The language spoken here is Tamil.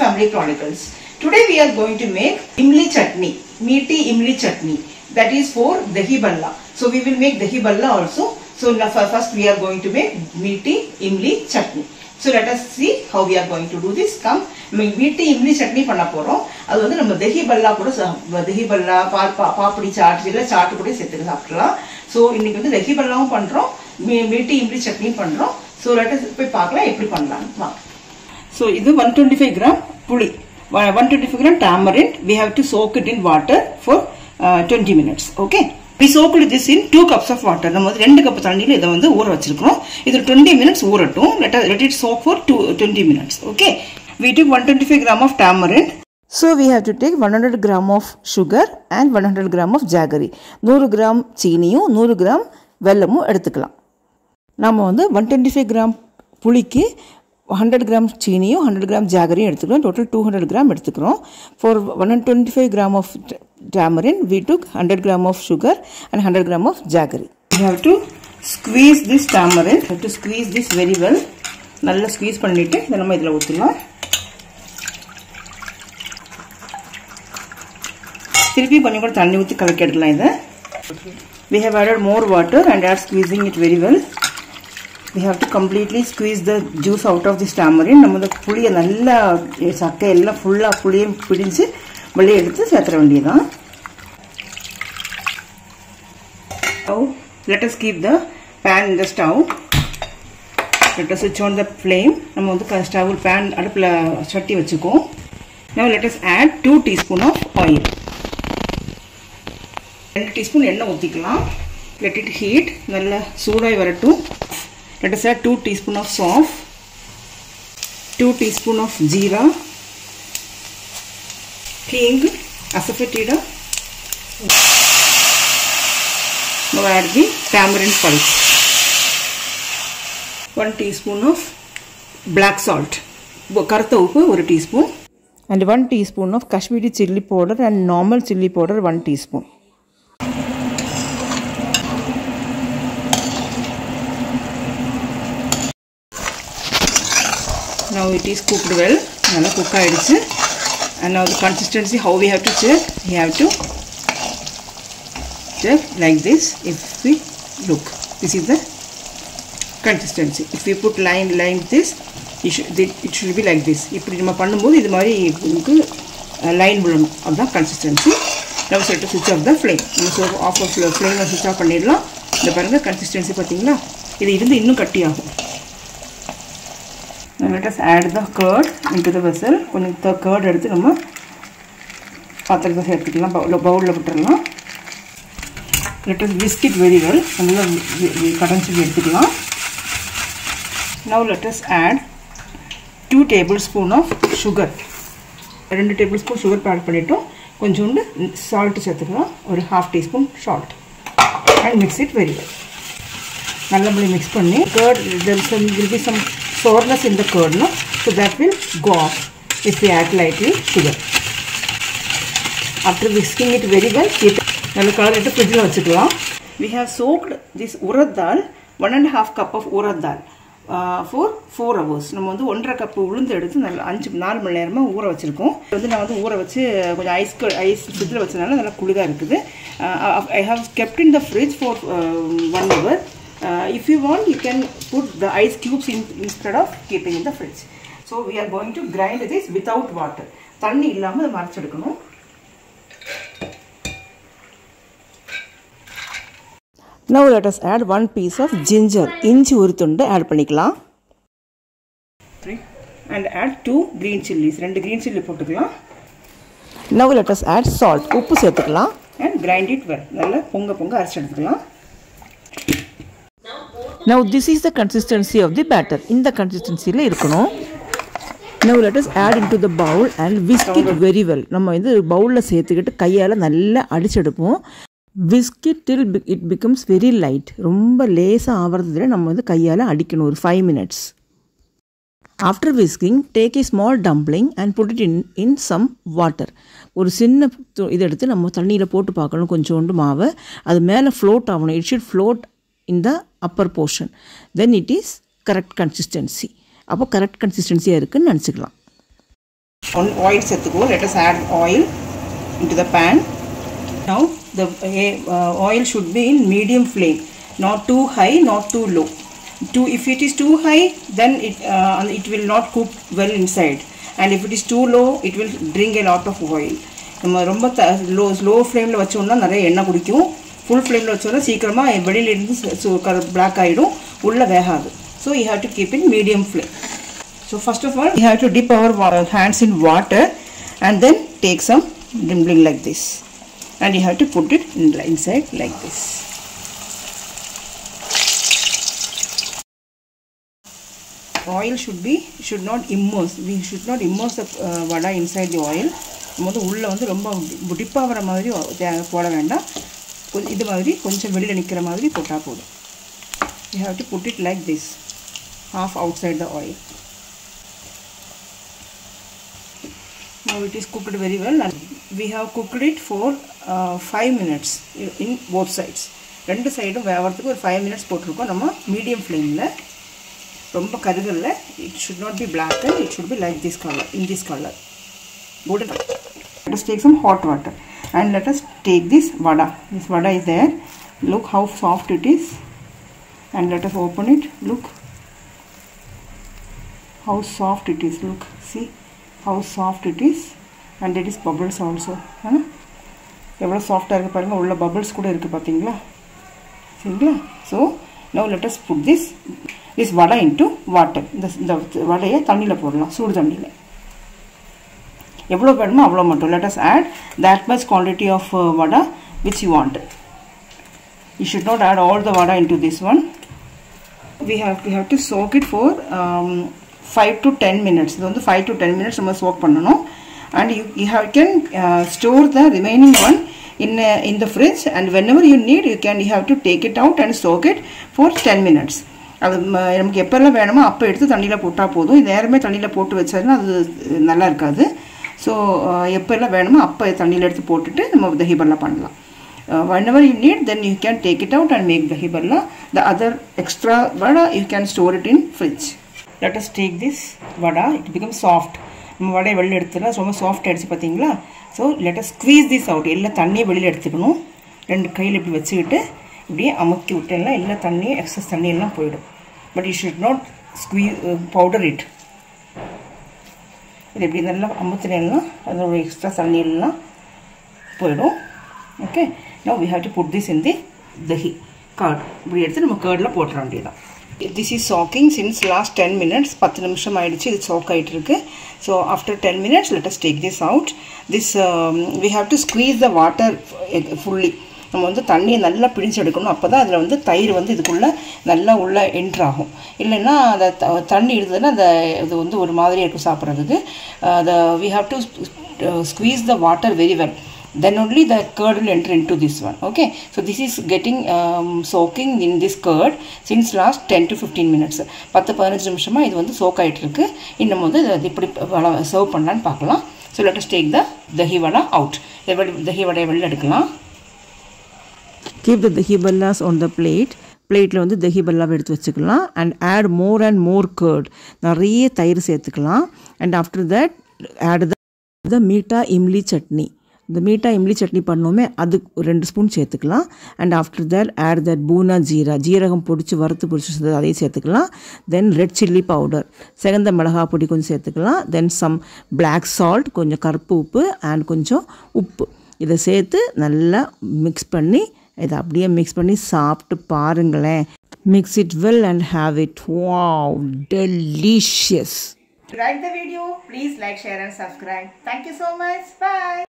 Family Chronicles. Today we are going to make imli chutney, meaty imli chutney. That is for dahi balla. So we will make dahi balla also. So now fir- first we are going to make meaty imli chutney. So let us see how we are going to do this. Come, மீட்டி இம்லி சட்னி பண்ண போறோம் அது வந்து நம்ம தஹி பல்லா கூட சா- தஹி பல்லா பால் பா பாப்படி சாட் இல்லை சாட்டு கூட சேர்த்து சாப்பிடலாம் ஸோ இன்னைக்கு வந்து தஹி பல்லாவும் பண்றோம் மீ- மீட்டி இம்லி சட்னியும் பண்றோம் ஸோ let us போய் பார்க்கலாம் எப்படி பண்ணலாம் வாங்க So இது 125 gram புளி 125 gram tamarind we have to soak it in water for uh, 20 minutes okay we soaked this in 2 cups of water நம்ம வந்து ரெண்டு கப் தண்ணியில் இதை வந்து ஊற வச்சிருக்கிறோம் இது 20 minutes ஊறட்டும் let us let it soak for two, 20 minutes okay we took 125 gram of tamarind So we have to take 100 gram of sugar and 100 gram of jaggery. 100 gram சீனியும் 100 கிராம் வெல்லமும் எடுத்துக்கலாம் நம்ம வந்து ஒன் டுவெண்ட்டி ஃபைவ் கிராம் புளிக்கு ஹண்ட்ரட் கிராம் சீனியும் ஹண்ட்ரட் கிராம் ஜாகரியும் எடுத்துக்கிறோம் டோட்டல் டூ ஹண்ட்ரட் கிராம் எடுத்துக்கிறோம் for one hundred twenty five gram of tamarind we took hundred gram of sugar and hundred gram of jaggery we have to squeeze this tamarind have to squeeze this very well நல்லா ஸ்குவீஸ் பண்ணிட்டு இதை நம்ம இதில் ஊற்றலாம் திருப்பி கொஞ்சம் கூட தண்ணி ஊற்றி கலக்கி எடுக்கலாம் இதை we have added more water and are squeezing it very well we have to completely squeeze the juice out of this tamarind நம்ம இந்த புளியை நல்லா சக்கை எல்லாம் ஃபுல்லாக புளியும் பிடிஞ்சு வெளியே எடுத்து சேர்த்துற வேண்டியதான் Now, let us keep the pan in the stove. Let us switch on the flame. நம்ம வந்து ஸ்டவ் பேன் அடுப்பில் சட்டி வச்சுக்கோம் Now let us add 2 teaspoon of oil. ரெண்டு டீஸ்பூன் எண்ணெய் ஊற்றிக்கலாம் let it heat நல்லா சூடாகி வரட்டும் let us add 2 teaspoon of soft 2 teaspoon of jeera king asafoetida Now add the tamarind pulse. 1 teaspoon of black salt. உப்பு- கருத்த உப்பு ஒரு teaspoon and 1 teaspoon of Kashmiri chilli powder and normal chilli powder 1 teaspoon. now it is cooked well நல்லா குக் ஆயிடுச்சு and now the consistency how we have to check we have to check like this if we look this is the consistency if we put line like this it should, it should be like this இப்படி நம்ம பண்ணும்போது இது மாதிரி உங்களுக்கு லைன் விழணும் அதுதான் கன்சிஸ்டன்சி நம்ம சொல்லிட்டு சுவிச் ஆஃப் த ஃப்ளேம் நம்ம so ஆஃப் ஆஃப் ஃப்ளேமை சுவிச் ஆஃப் பண்ணிடலாம் இந்த பாருங்கள் கன்சிஸ்டன்சி பார்த்தீங்களா இது இருந்து இன்னும் கட்டி ஆகும் Now let us add the curd into the vessel. கொஞ்சம் the curd எடுத்து நம்ம பாத்திரத்தை சேர்த்துக்கலாம் பவுலில் பவுலில் விட்டுறலாம் let us whisk it very well நல்லா கடைஞ்சி எடுத்துக்கலாம் now let us add 2 tablespoon of sugar ரெண்டு டேபிள் ஸ்பூன் சுகர் ஆட் பண்ணிட்டோம் கொஞ்சோண்டு சால்ட் சேர்த்துக்கலாம் ஒரு half teaspoon salt and mix it very well நல்லபடி மிக்ஸ் பண்ணி curd there some will be some sourness in the curd no so that will go off if we add lightly sugar after whisking it very well keep it நல்ல கலர் எடுத்து ஃப்ரிட்ஜில் வச்சுக்கலாம் we have soaked this urad dal one and a half cup of urad dal uh, for four hours நம்ம வந்து ஒன்றரை கப் உளுந்து எடுத்து நல்லா அஞ்சு நாலு மணி நேரமாக ஊற வச்சுருக்கோம் இது வந்து நான் வந்து ஊற வச்சு கொஞ்சம் ஐஸ் ஐஸ் ஃப்ரிட்ஜில் வச்சதுனால நல்லா குளிராக இருக்குது I have kept in the fridge for one hour Uh, if you want, you can put the ice cubes in, instead of keeping in the fridge. So we are going to grind this without water. தண்ணி இல்லாமல் அதை மறைச்செடுக்கணும் Now let us add 1 piece of ginger. இஞ்சி ஒரு துண்டு ஆட் பண்ணிக்கலாம் and add two green chilies. ரெண்டு green chilli போட்டுக்கலாம் Now let us add salt. உப்பு சேர்த்துக்கலாம் and grind it well. நல்லா பொங்க பொங்க அரைச்சு எடுத்துக்கலாம் Now this is the consistency of the batter. இந்த கன்சிஸ்டன்சியில் இருக்கணும் Now let us add into the bowl and whisk it very well. நம்ம வந்து பவுலில் சேர்த்துக்கிட்டு கையால் நல்லா அடிச்செடுப்போம் whisk it till be- it becomes very light. ரொம்ப லேசாக ஆகிறதுல நம்ம வந்து கையால் அடிக்கணும் ஒரு five minutes after whisking take a small dumpling and put it in in some water ஒரு சின்ன து- இதை எடுத்து நம்ம தண்ணியில் போட்டு பார்க்கணும் கொஞ்சோண்டு மாவை அது மேலே ஃப்ளோட் ஆகணும் it should float in the upper portion then it is correct consistency அப்போ கரெக்ட் கன்சிஸ்டன்சியாக இருக்குன்னு நினச்சிக்கலாம் on oil சேர்த்துக்குவோம் let us add oil into the pan now the uh, oil should be in medium flame not too high not too low too if it is too high then it uh, it will not cook well inside and if it is too low it will drink a lot of oil நம்ம ரொம்ப த லோ ஸ்லோ ஃப்ளேமில் வச்சோம்னா நிறைய எண்ணெய் குடிக்கும் ஃபுல் ஃப்ளேமில் வச்சோம்னா சீக்கிரமாக வெளியிலேருந்து பிளாக் ஆகிடும் உள்ளே வேகாது so you have to keep in medium flame So first of all, we have to dip our wa- hands in water and then take some dimbling like this. And you have to put it in, inside like this. Oil should be should not immerse. We should not immerse the uh, vada inside the oil. நம்ம வந்து உள்ளே வந்து ரொம்ப டிப் ஆகிற மாதிரி தே- போட வேண்டாம் கொஞ்சம் இது மாதிரி கொஞ்சம் வெளியில் நிற்கிற மாதிரி போட்டால் போதும் you have to put it like this half outside the oil. Now it is cooked very well and we have cooked it for uh, 5 minutes in both sides. ரெண்டு சைடும் வேகிறதுக்கு ஒரு ஃபைவ் மினிட்ஸ் போட்டிருக்கோம் நம்ம மீடியம் ஃப்ளேமில் ரொம்ப கருகல்ல it should not be black and it should be like this colour in this colour golden let us take some hot water and let us take this vada this vada is there look how soft it is and let us open it look how soft it is look see how soft it is and it is bubbles also huh? எவ்வளோ சாஃப்டாக இருக்குது பாருங்கள் உள்ள பபிள்ஸ் கூட இருக்குது பார்த்தீங்களா சரிங்களா so no let us put this this vada into water இந்த இந்த வடையை தண்ணியில் போடலாம் சூடு தண்ணியில் எவ்வளோ வேணுமோ அவ்வளோ மட்டும் let us add that much quantity of uh, vada which you want you should not add all the vada into this one we have we have to soak it for um, 5 to 10 minutes இது வந்து 5 to 10 minutes நம்ம soak பண்ணணும் and you, you have, can uh, store the remaining one in uh, in the fridge and whenever you need you can you have to take it out and soak it for 10 minutes அது ம- நமக்கு எப்போல்லாம் வேணுமோ அப்போ எடுத்து தண்ணியில் போட்டால் போதும் இது நேரமே தண்ணியில் போட்டு வச்சதுன்னா அது நல்லா இருக்காது ஸோ எப்போல்லாம் வேணுமோ அப்போ தண்ணியில் எடுத்து போட்டுட்டு நம்ம தஹிபல்லா பண்ணலாம் uh, whenever you need then you can take it out and make dahi balla the other extra vada you can store it in fridge let us take this vada it becomes soft நம்ம வடையை வெளியில் எடுத்துலாம் ரொம்ப சாஃப்ட் ஆகிடுச்சு பார்த்தீங்களா so let us squeeze this out எல்லாம் தண்ணியை வெளியில் எடுத்துக்கணும் ரெண்டு கையில் இப்படி வச்சுக்கிட்டு இப்படியே அமுக்கி விட்டேன்னா எல்லா தண்ணியும் எக்ஸஸ் தண்ணியெல்லாம் போயிடும் but you should not squeeze powder it இது இப்படி நல்லா அமுத்தினேன்னா அதோட எக்ஸ்ட்ரா தண்ணியெல்லாம் போயிடும் okay no we have to put this in the dahi curd இப்படி எடுத்து நம்ம கேர்டில் போட்டுற வேண்டியதான் this is soaking since last ten minutes பத்து நிமிஷம் ஆயிடுச்சு இது சாக் ஆகிட்டு இருக்கு so after ten minutes let us take this out this we have to squeeze the water fully நம்ம வந்து தண்ணியை நல்லா பிழிஞ்சு எடுக்கணும் அப்போ தான் அதில் வந்து தயிர் வந்து இதுக்குள்ளே நல்லா உள்ளே என்ட்ரு ஆகும் இல்லைன்னா அந்த த- தண்ணி இருந்ததுன்னா அந்த இது வந்து ஒரு மாதிரி இருக்கும் சாப்பிட்றதுக்கு the we have to uh, squeeze the water very well then only the curd will enter into this one okay so this is getting um, soaking in this curd since last 10 to 15 minutes பத்து பதினஞ்சு நிமிஷமாக இது வந்து soak ஆயிட்டு இருக்கு இன்னும் வந்து இதை இப்படி சர்வ் பண்ணலான்னு பார்க்கலாம் so let us take the dahi vada out dahi வடையை வெளில எடுக்கலாம் keep the dahi bhallas on the plate பிளேட்டில் வந்து தஹி பல்லாவை எடுத்து வச்சுக்கலாம் and add more and more curd நிறைய தயிர் சேர்த்துக்கலாம் and after that add the the meetha imli chutney இந்த மீட்டா இம்லி சட்னி பண்ணோமே அது ஒரு ரெண்டு ஸ்பூன் சேர்த்துக்கலாம் and after that add that bhuna jeera ஜீரகம் பொடிச்சு வறுத்து பொடிச்சு அதையும் சேர்த்துக்கலாம் தென் ரெட் சில்லி பவுடர் செகந்த மிளகா பொடி கொஞ்சம் சேர்த்துக்கலாம் தென் சம் பிளாக் சால்ட் கொஞ்சம் கருப்பு உப்பு அண்ட் கொஞ்சம் உப்பு இதை சேர்த்து நல்லா மிக்ஸ் பண்ணி இதை அப்படியே மிக்ஸ் பண்ணி சாப்பிட்டு பாருங்களேன் mix it well and have it wow delicious like the video please like share and subscribe thank you so much bye